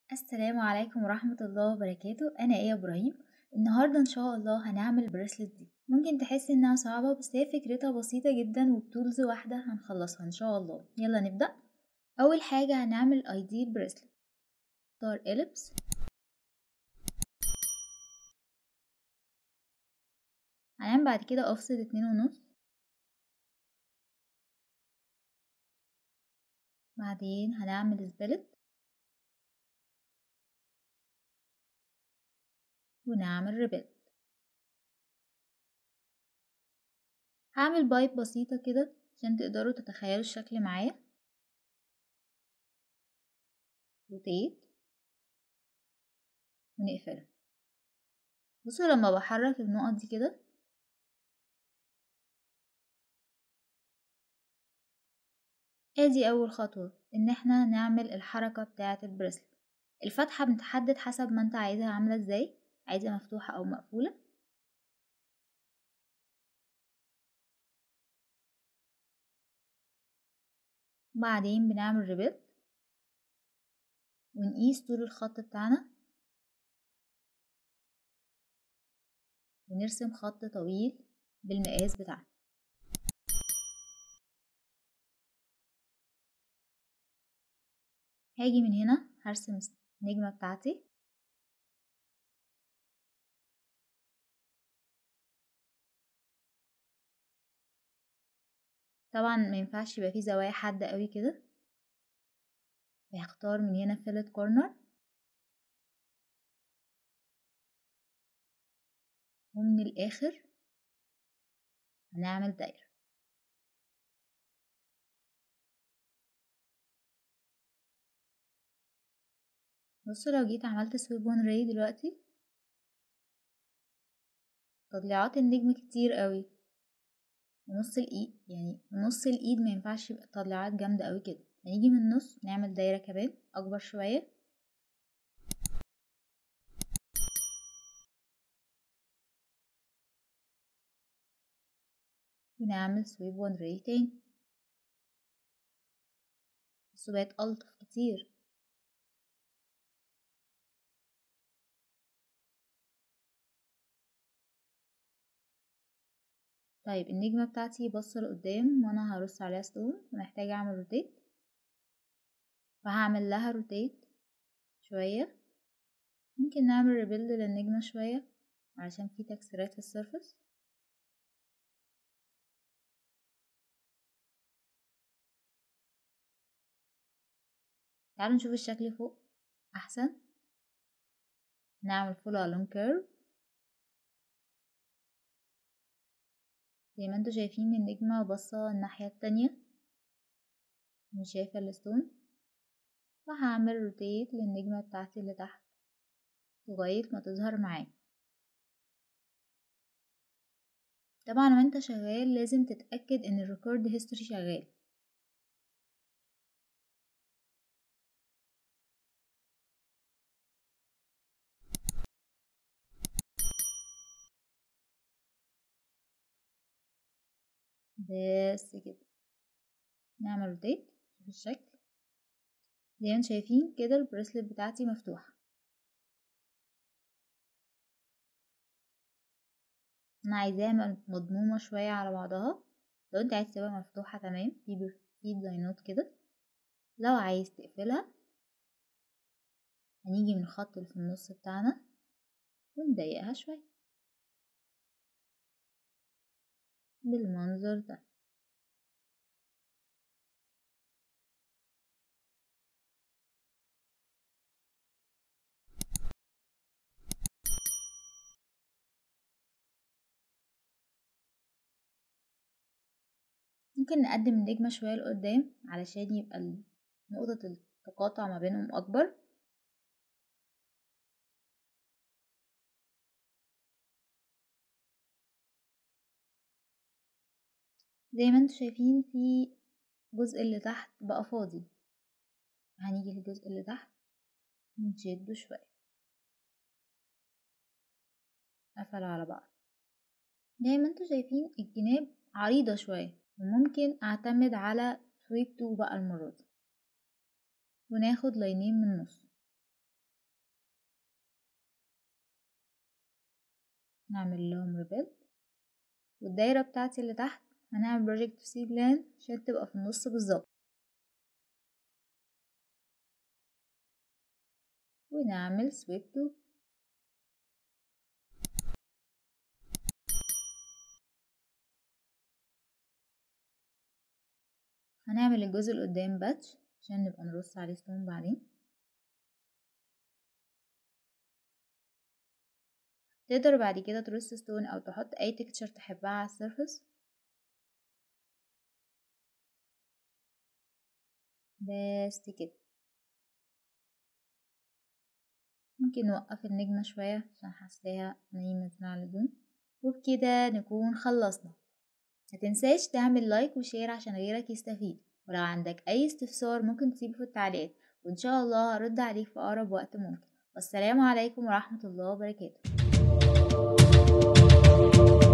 السلام عليكم ورحمة الله وبركاته أنا إيه إبراهيم النهاردة إن شاء الله هنعمل البريسلت دي ممكن تحس إنها صعبة بس هي فكرتها بسيطة جدا وبتولز واحدة هنخلصها إن شاء الله يلا نبدأ أول حاجة هنعمل ايديال بريسلت اختار إليبس هنعمل بعد كده اوفست اتنين ونص بعدين هنعمل سبلت ونعمل ريبيت هعمل بايب بسيطة كده عشان تقدروا تتخيلوا الشكل معايا روتيت ونقفلها بصوا لما بحرك النقط دي كده ادي اول خطوة ان احنا نعمل الحركة بتاعة البريسلت الفتحة بنتحدد حسب ما انت عايزها عاملة ازاي عايزها مفتوحة او مقفولة بعدين بنعمل ريبيت ونقيس طول الخط بتاعنا ونرسم خط طويل بالمقاس بتاعنا هاجي من هنا هرسم النجمة بتاعتي طبعا ما ينفعش يبقى فيه زوايا حادة قوي كده هختار من هنا فيلت كورنر ومن الاخر هنعمل دايرة بصوا لو جيت عملت سويب وان راي دلوقتي تطليعات النجم كتير قوي نص الايد يعني نص الايد ما ينفعش يبقى تطليعات جامدة قوي كده هنيجي من النص نعمل دايرة كمان اكبر شوية ونعمل سويب وان راي تاني بصوا بقت ألطف كتير طيب النجمة بتاعتي باصة لقدام وانا هرص عليها ستون ومحتاجة اعمل روتيت فهعمل لها روتيت شوية ممكن نعمل ريبيلد للنجمة شوية علشان في تكسيرات في السيرفس تعالوا نشوف الشكل فوق احسن نعمل فول الون كيرف زي ما انتوا شايفين النجمة باصة الناحية التانية مش شايفة الستون وهعمل روتيت للنجمة بتاعتي اللي تحت لغاية ما تظهر معايا طبعا وانت شغال لازم تتأكد ان الريكورد هيستوري شغال بس كده نعمل روتيت شوف الشكل زي ما انتم شايفين كده البريسلت بتاعتي مفتوحة انا عايزاها مضمومة شوية على بعضها لو انت عايز تسيبها مفتوحة تمام في في ديزاينات كده لو عايز تقفلها هنيجي من الخط اللي في النص بتاعنا ونضيقها شوية بالمنظر ده ممكن نقدم النجمة شوية لقدام علشان يبقى نقطة التقاطع ما بينهم أكبر زي ما انتوا شايفين في الجزء اللي تحت بقى فاضي هنيجي للجزء اللي تحت نشده شوية قفلوا على بعض زي ما انتوا شايفين الجناب عريضة شوية وممكن اعتمد على سويب تو بقى المرة دي وناخد لاينين من النص نعمل لهم ريبيلد والدايرة بتاعتي اللي تحت هنعمل بروجكت سي بلان عشان تبقى في النص بالظبط ونعمل سويب تو هنعمل الجزء اللي قدام باتش عشان نبقى نرص عليه ستون بعدين تقدر بعد كده ترص ستون او تحط اي تكتشر تحبها على السيرفس بس كده ممكن نوقف النجمة شوية عشان حاساها نايمة على دون وبكده نكون خلصنا متنساش تعمل لايك وشير عشان غيرك يستفيد ولو عندك اي استفسار ممكن تسيبه في التعليقات وان شاء الله هرد عليك في اقرب وقت ممكن والسلام عليكم ورحمة الله وبركاته